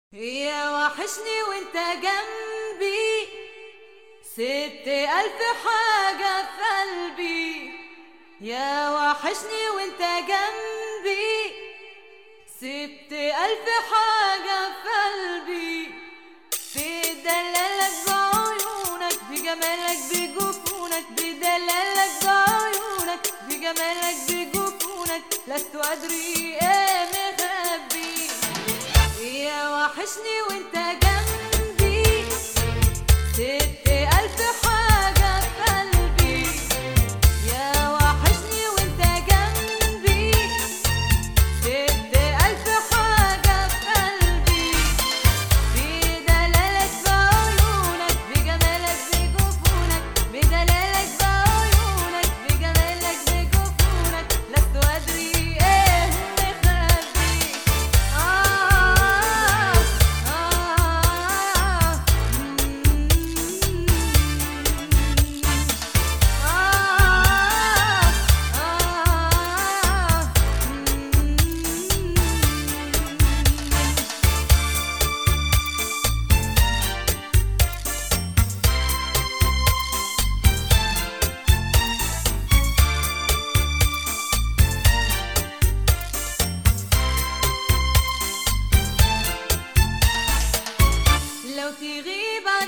يا وحشني وانت جنبي سبت ألف حاجة في قلبي يا وحشني وانت جنبي سبت ألف حاجة في قلبي بدلالك بعيونك بجمالك بجفونك بدلالك بعيونك بجمالك بجفونك لست أدري ايه مخبي يا وحشني وانت جنبي سبت ألف حاجة في قلبي يا وحشني وانت جنبي سبت ألف حاجة في قلبي بدلالك بعيونك بجمالك بجفونك بدلالك بعيونك بجمالك بجفونك لست أدري ايه مخبي آه آه لو تغيب